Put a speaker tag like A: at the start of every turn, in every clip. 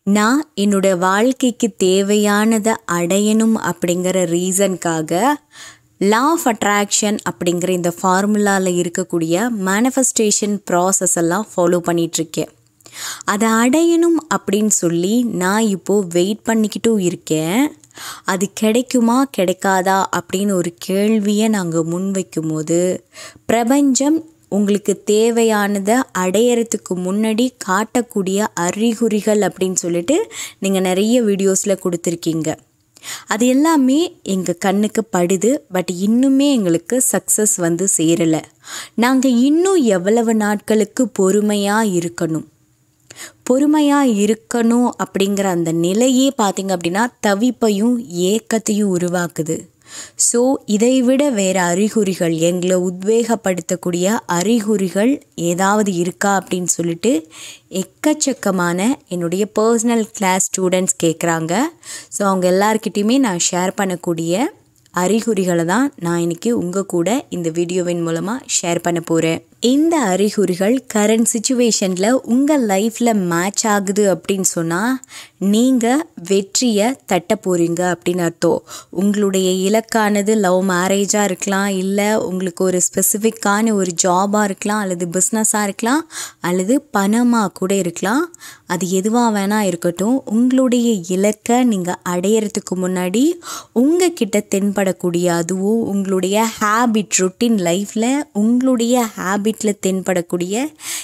A: நான் என்னோட வாழ்க்கைக்கு தேவையானதை அடையணும் அப்படிங்கிற ரீசனுக்காக லா ஆஃப் அட்ராக்ஷன் அப்படிங்கிற இந்த ஃபார்முலாவில் இருக்கக்கூடிய மேனிஃபெஸ்டேஷன் ப்ராசஸ் எல்லாம் ஃபாலோ பண்ணிகிட்ருக்கேன் அதை அடையணும் அப்படின்னு சொல்லி நான் இப்போது வெயிட் பண்ணிக்கிட்டும் இருக்கேன் அது கிடைக்குமா கிடைக்காதா அப்படின்னு ஒரு கேள்வியை நாங்கள் முன்வைக்கும் போது பிரபஞ்சம் உங்களுக்கு தேவையானதை அடையிறதுக்கு முன்னாடி காட்டக்கூடிய அறிகுறிகள் அப்படின்னு சொல்லிட்டு நீங்கள் நிறைய வீடியோஸில் கொடுத்துருக்கீங்க அது எல்லாமே எங்கள் கண்ணுக்கு படுது பட் இன்னுமே எங்களுக்கு சக்ஸஸ் வந்து சேரலை நாங்கள் இன்னும் எவ்வளவு நாட்களுக்கு பொறுமையாக இருக்கணும் பொறுமையாக இருக்கணும் அப்படிங்கிற அந்த நிலையே பார்த்திங்க அப்படின்னா தவிப்பையும் ஏக்கத்தையும் உருவாக்குது ஸோ இதை விட வேறு அறிகுறிகள் எங்களை உத்வேகப்படுத்தக்கூடிய அறிகுறிகள் ஏதாவது இருக்கா அப்படின்னு சொல்லிட்டு எக்கச்சக்கமான என்னுடைய பர்சனல் கிளாஸ் ஸ்டூடெண்ட்ஸ் கேட்குறாங்க ஸோ அவங்க எல்லாருக்கிட்டேயுமே நான் ஷேர் பண்ணக்கூடிய அறிகுறிகளை தான் நான் இன்றைக்கி உங்கள் கூட இந்த வீடியோவின் மூலமாக ஷேர் பண்ண போகிறேன் இந்த அறிகுறிகள் கரண்ட் சுச்சுவேஷனில் உங்கள் லைஃப்பில் மேட்ச் ஆகுது அப்படின்னு சொன்னால் நீங்கள் வெற்றியை தட்ட போகிறீங்க அப்படின்னு அர்த்தம் உங்களுடைய இலக்கானது லவ் மேரேஜாக இருக்கலாம் இல்லை உங்களுக்கு ஒரு ஸ்பெசிஃபிக்கான ஒரு ஜாபாக இருக்கலாம் அல்லது பிஸ்னஸாக இருக்கலாம் அல்லது பணமாக கூட இருக்கலாம் அது எதுவாக வேணால் இருக்கட்டும் உங்களுடைய இலக்கை நீங்கள் அடையிறதுக்கு முன்னாடி உங்கள் கிட்ட தென்படக்கூடிய அதுவும் உங்களுடைய ஹேபிட் ரொட்டீன் லைஃப்பில் உங்களுடைய ஹேபிட்டில் தென்படக்கூடிய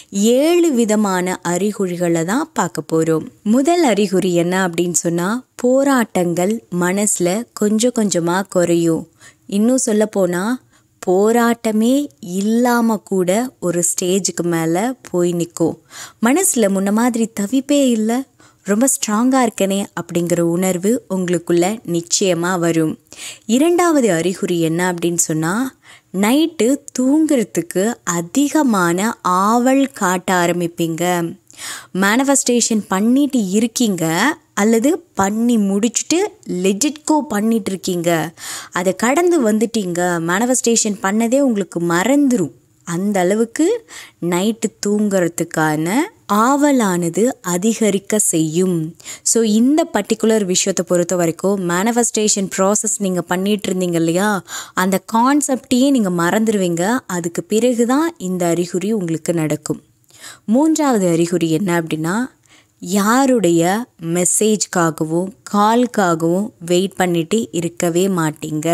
A: ஏழு விதமான அறிகுறிகளை தான் பார்க்க போகிறோம் முதல் அறிகுறி என்ன அப்படின்னு சொன்னால் போராட்டங்கள் மனசில் கொஞ்சம் கொஞ்சமாக குறையும் இன்னும் சொல்லப்போனால் போராட்டமே இல்லாமல் கூட ஒரு ஸ்டேஜுக்கு மேலே போய் நிற்கும் மனசில் முன்ன மாதிரி தவிப்பே இல்லை ரொம்ப ஸ்ட்ராங்காக இருக்கனே அப்படிங்கிற உணர்வு உங்களுக்குள்ள நிச்சயமாக வரும் இரண்டாவது அறிகுறி என்ன அப்படின்னு சொன்னால் நைட்டு தூங்குறதுக்கு அதிகமான ஆவல் காட்ட ஆரம்பிப்பீங்க மேனிஃபெஸ்டேஷன் பண்ணிட்டு இருக்கீங்க அல்லது பண்ணி முடிச்சுட்டு லெஜிட்கோ பண்ணிட்டு இருக்கீங்க அதை கடந்து வந்துட்டீங்க மேனிஃபெஸ்டேஷன் பண்ணதே உங்களுக்கு மறந்துடும் அந்த அளவுக்கு நைட்டு தூங்கிறதுக்கான ஆவலானது அதிகரிக்க செய்யும் ஸோ இந்த பர்டிகுலர் விஷயத்தை பொறுத்த வரைக்கும் மேனிஃபெஸ்டேஷன் ப்ராசஸ் நீங்கள் பண்ணிகிட்டு இருந்தீங்க இல்லையா அந்த கான்செப்டையே நீங்கள் மறந்துடுவீங்க அதுக்கு பிறகு தான் இந்த அறிகுறி உங்களுக்கு நடக்கும் மூன்றாவது அறிகுறி என்ன அப்படின்னா யாருடைய மெசேஜ்க்காகவும் கால்க்காகவும் வெயிட் பண்ணிட்டு இருக்கவே மாட்டீங்க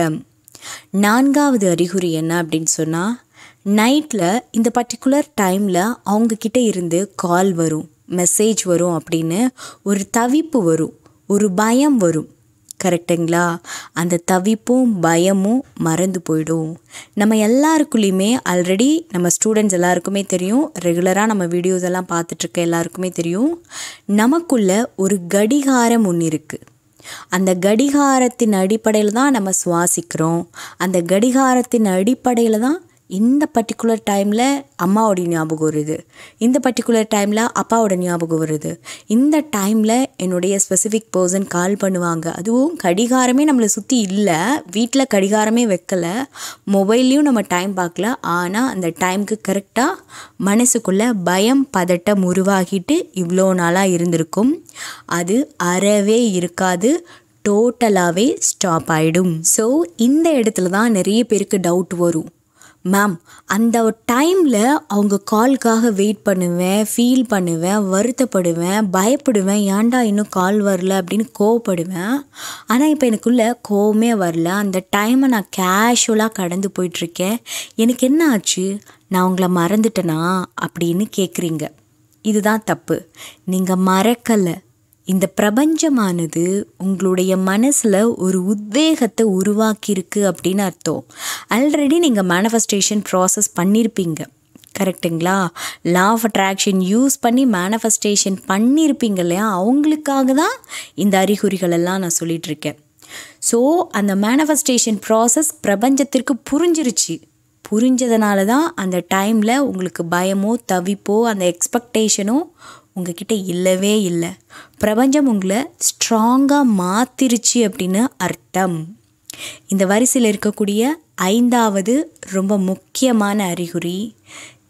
A: நான்காவது அறிகுறி என்ன அப்படின்னு சொன்னால் நைட்டில் இந்த பர்டிகுலர் டைமில் அவங்கக்கிட்ட இருந்து கால் வரும் மெசேஜ் வரும் அப்படின்னு ஒரு தவிப்பு வரும் ஒரு பயம் வரும் கரெக்டுங்களா அந்த தவிப்பும் பயமும் மறந்து போயிடும் நம்ம எல்லாருக்குள்ளேயுமே ஆல்ரெடி நம்ம ஸ்டூடெண்ட்ஸ் எல்லாருக்குமே தெரியும் ரெகுலராக நம்ம வீடியோஸ் எல்லாம் பார்த்துட்ருக்க எல்லாருக்குமே தெரியும் நமக்குள்ள ஒரு கடிகாரம் ஒன்று இருக்குது அந்த கடிகாரத்தின் அடிப்படையில் தான் நம்ம சுவாசிக்கிறோம் அந்த கடிகாரத்தின் அடிப்படையில் தான் இந்த பர்டிகுலர் டைமில் அம்மாவோட ஞாபகம் வருது இந்த பர்டிகுலர் டைமில் அப்பாவோட ஞாபகம் வருது இந்த டைமில் என்னுடைய ஸ்பெசிஃபிக் பர்சன் கால் பண்ணுவாங்க அதுவும் கடிகாரமே நம்மளை சுற்றி இல்லை வீட்டில் கடிகாரமே வைக்கலை மொபைல்லையும் நம்ம டைம் பார்க்கல ஆனால் அந்த டைமுக்கு கரெக்டாக மனசுக்குள்ளே பயம் பதட்டம் உருவாகிட்டு இவ்வளோ நாளாக இருந்திருக்கும் அது அறவே இருக்காது டோட்டலாகவே ஸ்டாப் ஆகிடும் ஸோ இந்த இடத்துல தான் நிறைய பேருக்கு டவுட் வரும் மேம் அந்த டைமில் அவங்க கால்க்காக வெயிட் பண்ணுவேன் ஃபீல் பண்ணுவேன் வருத்தப்படுவேன் பயப்படுவேன் ஏன்டா இன்னும் கால் வரல அப்படின்னு கோவப்படுவேன் ஆனால் இப்போ எனக்குள்ளே கோவமே வரல அந்த டைமை நான் கேஷுவலாக கடந்து போயிட்டுருக்கேன் எனக்கு என்ன ஆச்சு நான் உங்களை மறந்துட்டேனா அப்படின்னு கேட்குறீங்க இதுதான் தப்பு நீங்கள் மறக்கலை இந்த பிரபஞ்சமானது உங்களுடைய மனசில் ஒரு உத்வேகத்தை உருவாக்கியிருக்கு அப்படின்னு அர்த்தம் ஆல்ரெடி நீங்கள் மேனிஃபெஸ்டேஷன் ப்ராசஸ் பண்ணியிருப்பீங்க கரெக்டுங்களா லா ஆஃப் அட்ராக்ஷன் யூஸ் பண்ணி மேனிஃபெஸ்டேஷன் பண்ணியிருப்பீங்க இல்லையா அவங்களுக்காக தான் இந்த அறிகுறிகள் எல்லாம் நான் சொல்லிகிட்ருக்கேன் ஸோ அந்த மேனிஃபெஸ்டேஷன் ப்ராசஸ் பிரபஞ்சத்திற்கு புரிஞ்சிருச்சு புரிஞ்சதுனால தான் அந்த டைமில் உங்களுக்கு பயமோ தவிப்போ அந்த எக்ஸ்பெக்டேஷனோ உங்ககிட்ட இல்லவே இல்லை பிரபஞ்சம் உங்களை ஸ்ட்ராங்காக மாத்திருச்சு அப்படின்னு அர்த்தம் இந்த வரிசையில் இருக்கக்கூடிய ஐந்தாவது ரொம்ப முக்கியமான அறிகுறி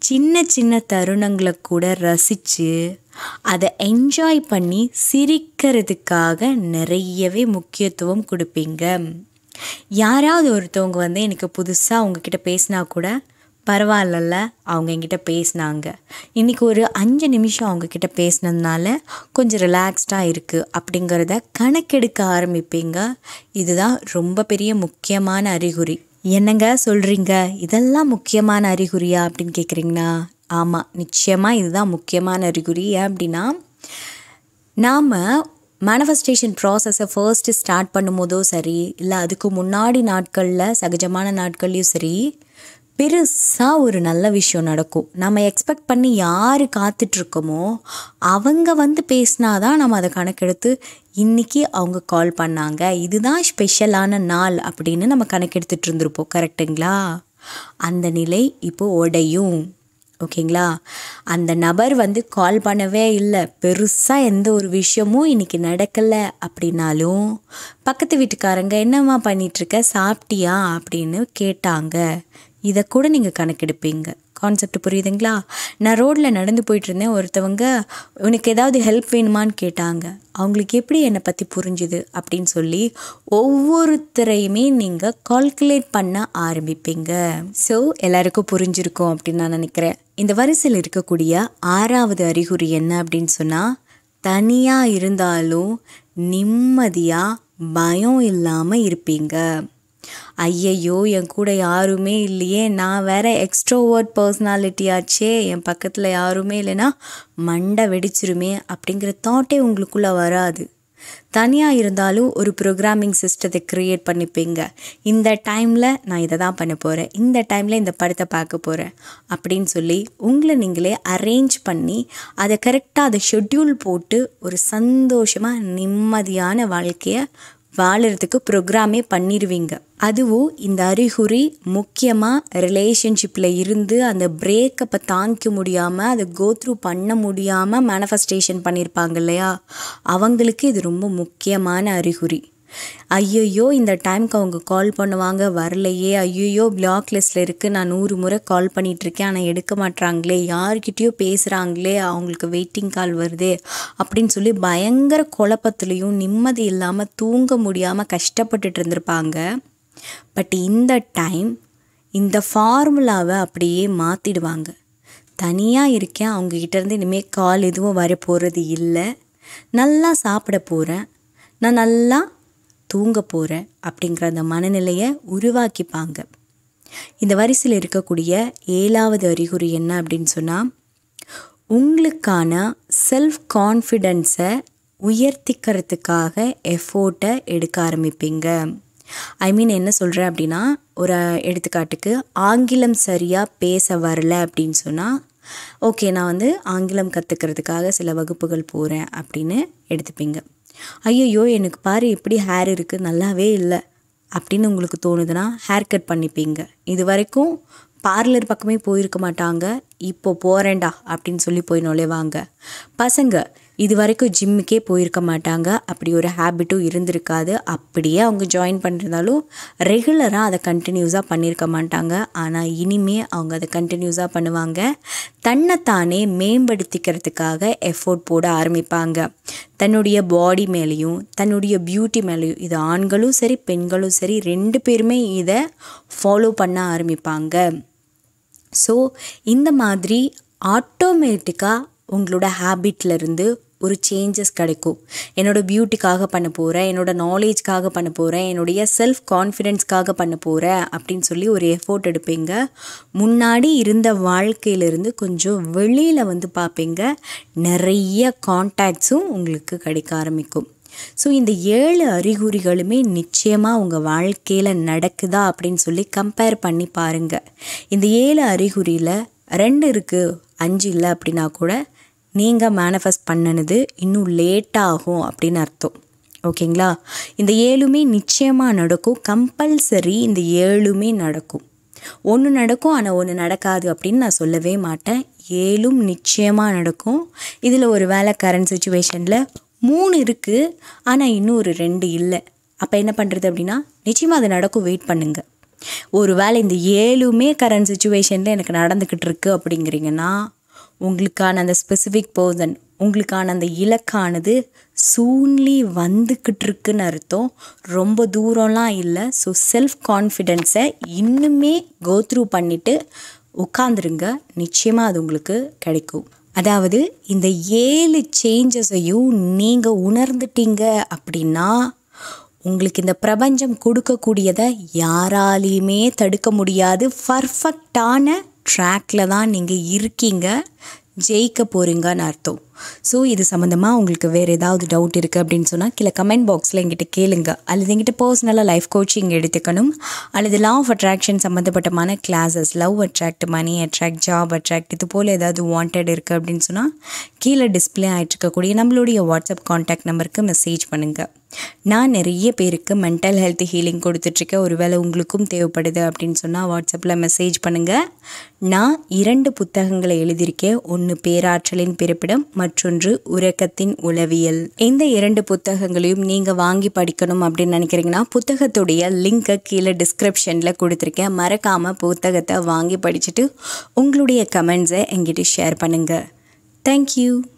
A: சின்ன சின்ன தருணங்களை கூட ரசித்து அதை என்ஜாய் பண்ணி சிரிக்கிறதுக்காக நிறையவே முக்கியத்துவம் கொடுப்பீங்க யாராவது ஒருத்தவங்க வந்து எனக்கு புதுசாக உங்ககிட்ட பேசினா கூட பரவாயில்லல்ல அவங்க என்கிட்ட பேசினாங்க இன்றைக்கி ஒரு அஞ்சு நிமிஷம் அவங்கக்கிட்ட பேசினதுனால கொஞ்சம் ரிலாக்ஸ்டாக இருக்குது அப்படிங்கிறத கணக்கெடுக்க ஆரம்பிப்பீங்க இதுதான் ரொம்ப பெரிய முக்கியமான அறிகுறி என்னங்க சொல்கிறீங்க இதெல்லாம் முக்கியமான அறிகுறியா அப்படின்னு கேட்குறீங்களா ஆமாம் நிச்சயமாக இதுதான் முக்கியமான அறிகுறி ஏன் அப்படின்னா நாம் மேனிஃபெஸ்டேஷன் ப்ராசஸை ஃபர்ஸ்ட்டு ஸ்டார்ட் பண்ணும்போதோ சரி இல்லை அதுக்கு முன்னாடி நாட்களில் சகஜமான நாட்கள்லையும் சரி பெருசாக ஒரு நல்ல விஷயம் நடக்கும் நம்ம எக்ஸ்பெக்ட் பண்ணி யார் காத்துட்ருக்கோமோ அவங்க வந்து பேசினாதான் நம்ம அதை கணக்கெடுத்து இன்றைக்கி அவங்க கால் பண்ணாங்க இதுதான் ஸ்பெஷலான நாள் அப்படின்னு நம்ம கணக்கெடுத்துட்டு இருந்திருப்போம் கரெக்டுங்களா அந்த நிலை இப்போ உடையும் ஓகேங்களா அந்த நபர் வந்து கால் பண்ணவே இல்லை பெருசாக எந்த ஒரு விஷயமும் இன்றைக்கி நடக்கலை அப்படின்னாலும் பக்கத்து வீட்டுக்காரங்க என்னம்மா பண்ணிகிட்ருக்க சாப்பிட்டியா அப்படின்னு கேட்டாங்க இதை கூட நீங்கள் கணக்கெடுப்பீங்க கான்செப்ட் புரியுதுங்களா நான் ரோட்டில் நடந்து போயிட்டு இருந்தேன் ஒருத்தவங்க உனக்கு ஏதாவது ஹெல்ப் வேணுமான்னு கேட்டாங்க அவங்களுக்கு எப்படி என்னை பற்றி புரிஞ்சுது அப்படின்னு சொல்லி ஒவ்வொருத்தரையுமே நீங்கள் கால்குலேட் பண்ண ஆரம்பிப்பீங்க ஸோ எல்லாருக்கும் புரிஞ்சிருக்கும் அப்படின்னு நான் நினைக்கிறேன் இந்த வரிசையில் இருக்கக்கூடிய ஆறாவது அறிகுறி என்ன அப்படின்னு சொன்னால் தனியாக இருந்தாலும் நிம்மதியாக பயம் இல்லாமல் இருப்பீங்க ஐயையோ என் கூட யாருமே இல்லையே நான் வேற எக்ஸ்ட்ரோவர்ட் பர்சனாலிட்டி ஆச்சே என் பக்கத்தில் யாருமே இல்லைன்னா மண்டை வெடிச்சிருமே அப்படிங்கிற தாட்டே உங்களுக்குள்ளே வராது தனியாக இருந்தாலும் ஒரு ப்ரோக்ராமிங் சிஸ்டத்தை க்ரியேட் பண்ணிப்பீங்க இந்த டைமில் நான் இதை தான் பண்ண போகிறேன் இந்த டைமில் இந்த படத்தை பார்க்க போகிறேன் அப்படின்னு சொல்லி உங்களை நீங்களே அரேஞ்ச் பண்ணி அதை கரெக்டாக அதை ஷெட்யூல் போட்டு ஒரு சந்தோஷமாக நிம்மதியான வாழ்க்கையை வாழறதுக்கு ப்ரோக்ராமே பண்ணிடுவீங்க அதுவும் இந்த அறிகுறி முக்கியமாக ரிலேஷன்ஷிப்பில் இருந்து அந்த பிரேக்கப்பை தாங்கிக்க முடியாமல் அதை கோத்ரூ பண்ண முடியாமல் மேனிஃபெஸ்டேஷன் பண்ணியிருப்பாங்க இல்லையா அவங்களுக்கு இது ரொம்ப முக்கியமான அறிகுறி ஐயையோ இந்த டைம்க்கு அவங்க கால் பண்ணுவாங்க வரலையே ஐயையோ பிளாக் லிஸ்ட்டில் இருக்குது நான் நூறு முறை கால் பண்ணிகிட்ருக்கேன் ஆனால் எடுக்க மாட்றாங்களே யார்கிட்டயோ பேசுகிறாங்களே அவங்களுக்கு வெயிட்டிங் கால் வருதே அப்படின்னு சொல்லி பயங்கர குழப்பத்துலேயும் நிம்மதி இல்லாமல் தூங்க முடியாமல் கஷ்டப்பட்டுட்டு இருந்திருப்பாங்க பட் இந்த டைம் இந்த ஃபார்முலாவை அப்படியே மாற்றிடுவாங்க தனியாக இருக்கேன் அவங்கக்கிட்டேருந்து இனிமேல் கால் எதுவும் வர போகிறது இல்லை நல்லா சாப்பிட போகிறேன் நான் நல்லா தூங்க போகிறேன் அப்படிங்கிற அந்த மனநிலையை உருவாக்கிப்பாங்க இந்த வரிசையில் இருக்கக்கூடிய ஏழாவது அறிகுறி என்ன அப்படின்னு சொன்னால் உங்களுக்கான செல்ஃப் கான்ஃபிடென்ஸை உயர்த்திக்கிறதுக்காக எஃபோர்ட்டை எடுக்க ஆரம்பிப்பீங்க ஐ மீன் என்ன சொல்கிறேன் அப்படின்னா ஒரு எடுத்துக்காட்டுக்கு ஆங்கிலம் சரியாக பேச வரல அப்படின்னு சொன்னால் ஓகே நான் வந்து ஆங்கிலம் கற்றுக்கிறதுக்காக சில வகுப்புகள் போகிறேன் அப்படின்னு எடுத்துப்பீங்க ஐயையோ எனக்கு பாரு எப்படி ஹேர் இருக்குது நல்லாவே இல்லை அப்படின்னு உங்களுக்கு தோணுதுன்னா ஹேர் கட் பண்ணிப்பீங்க இது வரைக்கும் பார்லர் பக்கமே போயிருக்க மாட்டாங்க இப்போ போகிறேன்டா அப்படின்னு சொல்லி போய் நுழைவாங்க பசங்க இது வரைக்கும் ஜிம்முக்கே போயிருக்க மாட்டாங்க அப்படி ஒரு ஹேபிட்டும் இருந்திருக்காது அப்படியே அவங்க ஜாயின் பண்ணிருந்தாலும் ரெகுலராக அதை கண்டினியூஸாக பண்ணியிருக்க மாட்டாங்க ஆனால் இனிமே அவங்க அதை கண்டினியூஸாக பண்ணுவாங்க தன்னைத்தானே மேம்படுத்திக்கிறதுக்காக எஃபோர்ட் போட ஆரம்பிப்பாங்க தன்னுடைய பாடி மேலேயும் தன்னுடைய பியூட்டி மேலேயும் இது ஆண்களும் சரி பெண்களும் சரி ரெண்டு பேருமே இதை ஃபாலோ பண்ண ஆரம்பிப்பாங்க ஸோ இந்த மாதிரி ஆட்டோமேட்டிக்காக உங்களோட ஹேபிட்லேருந்து ஒரு சேஞ்சஸ் கிடைக்கும் என்னோடய பியூட்டிக்காக பண்ண போகிறேன் என்னோடய நாலேஜ்க்காக பண்ண போகிறேன் என்னுடைய செல்ஃப் கான்ஃபிடென்ஸ்க்காக பண்ண போகிறேன் அப்படின்னு சொல்லி ஒரு எஃபோர்ட் எடுப்பீங்க முன்னாடி இருந்த வாழ்க்கையிலேருந்து கொஞ்சம் வெளியில் வந்து பார்ப்பீங்க நிறைய கான்டாக்ட்ஸும் உங்களுக்கு கிடைக்க ஆரம்பிக்கும் ஸோ இந்த ஏழு அறிகுறிகளுமே நிச்சயமாக உங்கள் வாழ்க்கையில் நடக்குதா அப்படின்னு சொல்லி கம்பேர் பண்ணி பாருங்கள் இந்த ஏழு அறிகுறியில் ரெண்டு இருக்குது அஞ்சு இல்லை அப்படின்னா கூட நீங்கள் மேனிஃபெஸ்ட் பண்ணினது இன்னும் லேட் ஆகும் அப்படின்னு அர்த்தம் ஓகேங்களா இந்த ஏழுமே நிச்சயமாக நடக்கும் கம்பல்சரி இந்த ஏழுமே நடக்கும் ஒன்று நடக்கும் ஆனால் ஒன்று நடக்காது அப்படின்னு நான் சொல்லவே மாட்டேன் ஏழும் நிச்சயமாக நடக்கும் இதில் ஒரு வேலை கரண்ட் சுச்சுவேஷனில் மூணு இருக்குது ஆனால் இன்னும் ஒரு ரெண்டு இல்லை அப்போ என்ன பண்ணுறது அப்படின்னா நிச்சயமாக அது நடக்கும் வெயிட் பண்ணுங்கள் ஒருவேளை இந்த ஏழுமே கரண்ட் சுச்சுவேஷனில் எனக்கு நடந்துக்கிட்டு இருக்கு அப்படிங்கிறீங்கன்னா உங்களுக்கான அந்த ஸ்பெசிஃபிக் பர்சன் உங்களுக்கான அந்த இலக்கானது சூன்லி வந்துக்கிட்டு இருக்குன்னு அர்த்தம் ரொம்ப தூரம்லாம் இல்லை ஸோ செல்ஃப் கான்ஃபிடென்ஸை இன்னுமே கோத்ரூ பண்ணிவிட்டு உட்காந்துருங்க நிச்சயமாக அது உங்களுக்கு கிடைக்கும் அதாவது இந்த ஏழு சேஞ்சஸையும் நீங்கள் உணர்ந்துட்டீங்க அப்படின்னா உங்களுக்கு இந்த பிரபஞ்சம் கொடுக்கக்கூடியதை யாராலையுமே தடுக்க முடியாது பர்ஃபெக்டான ட்ராக்கில் தான் நீங்கள் இருக்கீங்க ஜெயிக்க போகிறீங்கன்னு அர்த்தம் ஸோ இது சம்மந்தமாக உங்களுக்கு வேறு ஏதாவது டவுட் இருக்குது அப்படின்னு சொன்னால் கீழே கமெண்ட் பாக்ஸில் எங்கிட்ட கேளுங்க அல்லது எங்கிட்ட பர்சனலாக லைஃப் கோச்சிங் எடுத்துக்கணும் அல்லது லா ஆஃப் அட்ராக்ஷன் சம்மந்தப்பட்டமான classes love attract money attract job attract இது போல் ஏதாவது வாண்டட் இருக்குது அப்படின்னு சொன்னால் கீழே டிஸ்பிளே ஆகிட்டு இருக்கக்கூடிய நம்மளுடைய வாட்ஸ்அப் காண்டாக்ட் நம்பருக்கு மெசேஜ் பண்ணுங்கள் நான் நிறைய பேருக்கு மென்டல் ஹெல்த் ஹீலிங் கொடுத்துட்ருக்கேன் ஒருவேளை உங்களுக்கும் தேவைப்படுது அப்படின்னு சொன்னால் வாட்ஸ்அப்பில் மெசேஜ் பண்ணுங்கள் நான் இரண்டு புத்தகங்களை எழுதியிருக்கேன் ஒன்று பேராற்றலின் பிறப்பிடம் மற்றொன்று உறக்கத்தின் உளவியல் இந்த இரண்டு புத்தகங்களையும் நீங்கள் வாங்கி படிக்கணும் அப்படின்னு நினைக்கிறீங்கன்னா புத்தகத்துடைய லிங்கை கீழே டிஸ்கிரிப்ஷனில் கொடுத்துருக்கேன் மறக்காமல் புத்தகத்தை வாங்கி படிச்சுட்டு உங்களுடைய கமெண்ட்ஸை எங்கிட்ட ஷேர் பண்ணுங்கள் தேங்க்யூ